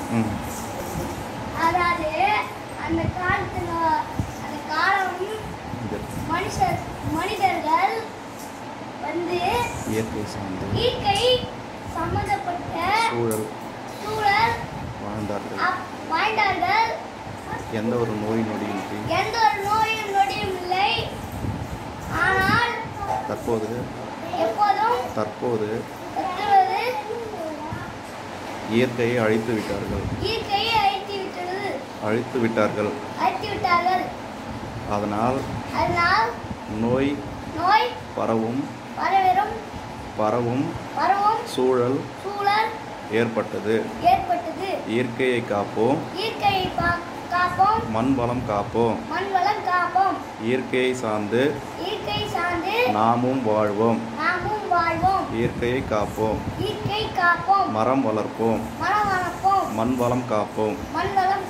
ம் அதாவது அந்த காலத்துல அந்த காலம் இந்த மனுஷர் மனிதர்கள் வந்து இயற்கை சார்ந்த இயற்கை சம்பந்தப்பட்ட சூழல் சூழல் வாழ்ந்தார்கள் அப்- வாழ்ந்தார்கள் எந்த ஒரு நோய் நொடியின்றி எந்த ஒரு நோயும் நொடியும் இல்லை ஆனால் தற்போது எப்போதும் தற்போது தத்துவது இயற்கையை அழித்து விட்டார்கள் இயற்கையை அழித்து விட்டது அழித்து விட்டார்கள் அழித்து விட்டார்கள் அதனால் அதனால் நோய் நோய் பரவும் வரவரும் பரவும் வரவும் சூழல் சூழல் ஏற்பட்டது ஏற்பட்டது இயற்கையை காப்போம் இயற்கையை பா- காப்போம் மண் வளம் காப்போம் மண் வளம் காப்போம் இயற்கையை சார்ந்து இயற்கை சார்ந்து நாமும் வாழ்வோம் நாமும் வாழ்வோம் இயற்கையை காப்போம் இயற்கை காப்போம் மரம் வளர்ப்போம் மரம் வளர்ப்போம் மண் வளம் காப்போம் மண் வளம்